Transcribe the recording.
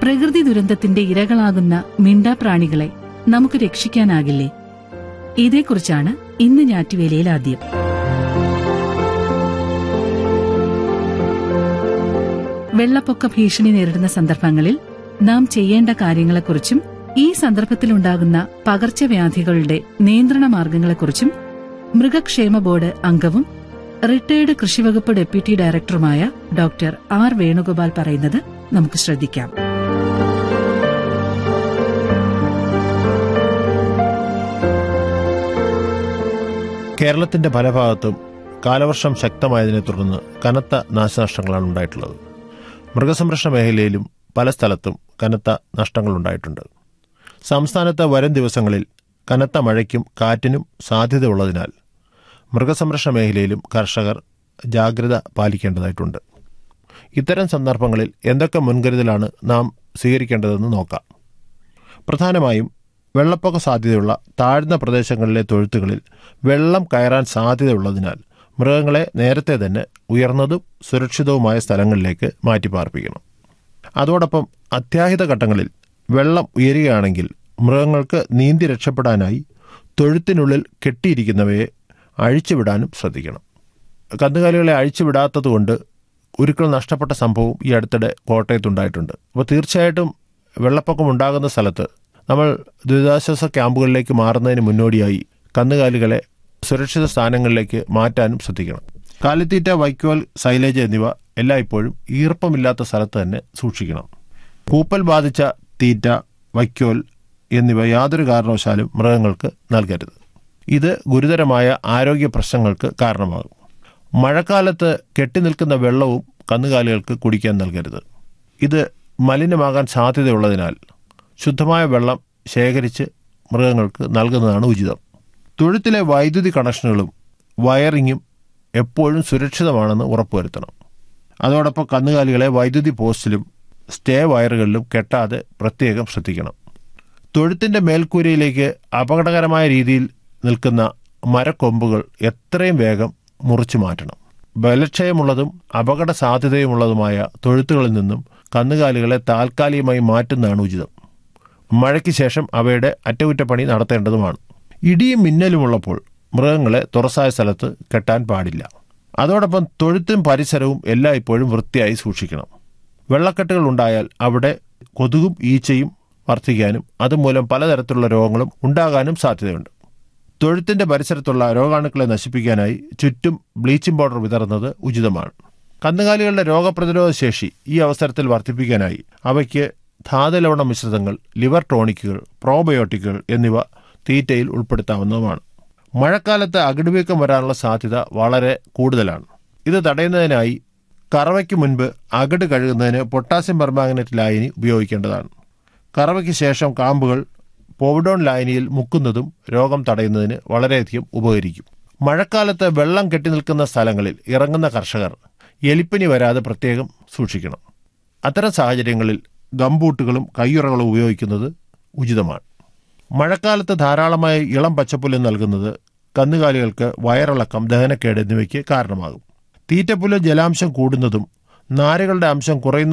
പ്രകൃതി ദുരന്തത്തിന്റെ ഇരകളാകുന്ന മിണ്ടാപ്രാണികളെ നമുക്ക് രക്ഷിക്കാനാകില്ലേ ഇതേക്കുറിച്ചാണ് ഇന്ന് ഞാറ്റുവേലയിൽ ആദ്യം വെള്ളപ്പൊക്ക ഭീഷണി നേരിടുന്ന സന്ദർഭങ്ങളിൽ നാം ചെയ്യേണ്ട കാര്യങ്ങളെക്കുറിച്ചും ഈ സന്ദർഭത്തിലുണ്ടാകുന്ന പകർച്ചവ്യാധികളുടെ നിയന്ത്രണ മാർഗങ്ങളെക്കുറിച്ചും മൃഗക്ഷേമ ബോർഡ് അംഗവും റിട്ടയർഡ് കൃഷിവകുപ്പ് ഡെപ്യൂട്ടി ഡയറക്ടറുമായ ഡോക്ടർ ആർ വേണുഗോപാൽ പറയുന്നത് നമുക്ക് ശ്രദ്ധിക്കാം കേരളത്തിന്റെ പല ഭാഗത്തും കാലവർഷം ശക്തമായതിനെ തുടർന്ന് കനത്ത നാശനഷ്ടങ്ങളാണ് ഉണ്ടായിട്ടുള്ളത് മൃഗസംരക്ഷണ മേഖലയിലും പല സ്ഥലത്തും കനത്ത നഷ്ടങ്ങളുണ്ടായിട്ടുണ്ട് സംസ്ഥാനത്ത് വരും ദിവസങ്ങളിൽ കനത്ത മഴയ്ക്കും കാറ്റിനും സാധ്യതയുള്ളതിനാൽ മൃഗസംരക്ഷണ മേഖലയിലും കർഷകർ ജാഗ്രത പാലിക്കേണ്ടതായിട്ടുണ്ട് ഇത്തരം സന്ദർഭങ്ങളിൽ എന്തൊക്കെ മുൻകരുതലാണ് നാം സ്വീകരിക്കേണ്ടതെന്ന് നോക്കാം പ്രധാനമായും വെള്ളപ്പൊക്ക സാധ്യതയുള്ള താഴ്ന്ന പ്രദേശങ്ങളിലെ തൊഴുത്തുകളിൽ വെള്ളം കയറാൻ സാധ്യതയുള്ളതിനാൽ മൃഗങ്ങളെ നേരത്തെ തന്നെ ഉയർന്നതും സുരക്ഷിതവുമായ സ്ഥലങ്ങളിലേക്ക് മാറ്റിപ്പാർപ്പിക്കണം അതോടൊപ്പം അത്യാഹിത ഘട്ടങ്ങളിൽ വെള്ളം ഉയരുകയാണെങ്കിൽ മൃഗങ്ങൾക്ക് നീന്തി രക്ഷപ്പെടാനായി തൊഴുത്തിനുള്ളിൽ കെട്ടിയിരിക്കുന്നവയെ അഴിച്ചുവിടാനും ശ്രദ്ധിക്കണം കന്നുകാലികളെ അഴിച്ചുവിടാത്തതുകൊണ്ട് ഉരുക്കൾ നഷ്ടപ്പെട്ട സംഭവം ഈ അടുത്തിടെ കോട്ടയത്തുണ്ടായിട്ടുണ്ട് അപ്പോൾ തീർച്ചയായിട്ടും വെള്ളപ്പൊക്കം ഉണ്ടാകുന്ന സ്ഥലത്ത് നമ്മൾ ദുരിതാശ്വാസ ക്യാമ്പുകളിലേക്ക് മാറുന്നതിന് മുന്നോടിയായി കന്നുകാലികളെ സുരക്ഷിത സ്ഥാനങ്ങളിലേക്ക് മാറ്റാനും ശ്രദ്ധിക്കണം കാലിത്തീറ്റ വൈക്കോൽ സൈലേജ് എന്നിവ എല്ലായ്പ്പോഴും ഈർപ്പമില്ലാത്ത സ്ഥലത്ത് തന്നെ സൂക്ഷിക്കണം പൂപ്പൽ ബാധിച്ച തീറ്റ വൈക്കോൽ എന്നിവ യാതൊരു കാരണവശാലും മൃഗങ്ങൾക്ക് നൽകരുത് ഇത് ഗുരുതരമായ ആരോഗ്യ പ്രശ്നങ്ങൾക്ക് കാരണമാകും മഴക്കാലത്ത് കെട്ടിനിൽക്കുന്ന വെള്ളവും കന്നുകാലികൾക്ക് കുടിക്കാൻ നൽകരുത് ഇത് മലിനമാകാൻ സാധ്യതയുള്ളതിനാൽ ശുദ്ധമായ വെള്ളം ശേഖരിച്ച് മൃഗങ്ങൾക്ക് നൽകുന്നതാണ് ഉചിതം തൊഴുത്തിലെ വൈദ്യുതി കണക്ഷനുകളും വയറിങ്ങും എപ്പോഴും സുരക്ഷിതമാണെന്ന് ഉറപ്പുവരുത്തണം അതോടൊപ്പം കന്നുകാലികളെ വൈദ്യുതി പോസ്റ്റിലും സ്റ്റേ വയറുകളിലും കെട്ടാതെ പ്രത്യേകം ശ്രദ്ധിക്കണം തൊഴുത്തിൻ്റെ മേൽക്കൂരയിലേക്ക് അപകടകരമായ രീതിയിൽ നിൽക്കുന്ന മരക്കൊമ്പുകൾ എത്രയും വേഗം മുറിച്ചു മാറ്റണം ബലക്ഷയമുള്ളതും അപകട സാധ്യതയുമുള്ളതുമായ തൊഴുത്തുകളിൽ നിന്നും കന്നുകാലികളെ താൽക്കാലികമായി മാറ്റുന്നതാണ് ഉചിതം മഴയ്ക്ക് ശേഷം അവയുടെ അറ്റകുറ്റപ്പണി നടത്തേണ്ടതുമാണ് ഇടിയും മിന്നലുമുള്ളപ്പോൾ മൃഗങ്ങളെ തുറസായ സ്ഥലത്ത് കെട്ടാൻ പാടില്ല അതോടൊപ്പം തൊഴുത്തും പരിസരവും എല്ലായ്പ്പോഴും വൃത്തിയായി സൂക്ഷിക്കണം വെള്ളക്കെട്ടുകൾ ഉണ്ടായാൽ അവിടെ കൊതുകും ഈച്ചയും വർദ്ധിക്കാനും അതുമൂലം പലതരത്തിലുള്ള രോഗങ്ങളും ഉണ്ടാകാനും സാധ്യതയുണ്ട് തൊഴുത്തിന്റെ പരിസരത്തുള്ള രോഗാണുക്കളെ നശിപ്പിക്കാനായി ചുറ്റും ബ്ലീച്ചിംഗ് പൗഡർ വിതറുന്നത് ഉചിതമാണ് കന്നുകാലികളുടെ രോഗപ്രതിരോധ ശേഷി ഈ അവസരത്തിൽ വർദ്ധിപ്പിക്കാനായി അവയ്ക്ക് ധാതുലവണ മിശ്രിതങ്ങൾ ലിവർ ടോണിക്കുകൾ പ്രോബയോട്ടിക്കുകൾ എന്നിവ തീറ്റയിൽ ഉൾപ്പെടുത്താവുന്നതുമാണ് മഴക്കാലത്ത് അകിടുവീക്കം വരാനുള്ള സാധ്യത വളരെ കൂടുതലാണ് ഇത് തടയുന്നതിനായി കറവയ്ക്ക് മുൻപ് അകിട് കഴുകുന്നതിന് പൊട്ടാസ്യം പെർമാഗ്നറ്റ് ലായനി ഉപയോഗിക്കേണ്ടതാണ് കറവയ്ക്ക് ശേഷം കാമ്പുകൾ പോവിഡോൺ ലായനിയിൽ മുക്കുന്നതും രോഗം തടയുന്നതിന് വളരെയധികം ഉപകരിക്കും മഴക്കാലത്ത് വെള്ളം കെട്ടിനിൽക്കുന്ന സ്ഥലങ്ങളിൽ ഇറങ്ങുന്ന കർഷകർ എലിപ്പനി വരാതെ പ്രത്യേകം സൂക്ഷിക്കണം അത്തരം സാഹചര്യങ്ങളിൽ ഗംബൂട്ടുകളും കയ്യുറകളും ഉപയോഗിക്കുന്നത് ഉചിതമാണ് മഴക്കാലത്ത് ധാരാളമായി ഇളം പച്ചപ്പുല്ല് നൽകുന്നത് കന്നുകാലികൾക്ക് വയറിളക്കം ദഹനക്കേട് എന്നിവയ്ക്ക് കാരണമാകും തീറ്റപ്പുല്ല് ജലാംശം കൂടുന്നതും നാരുകളുടെ അംശം കുറയുന്ന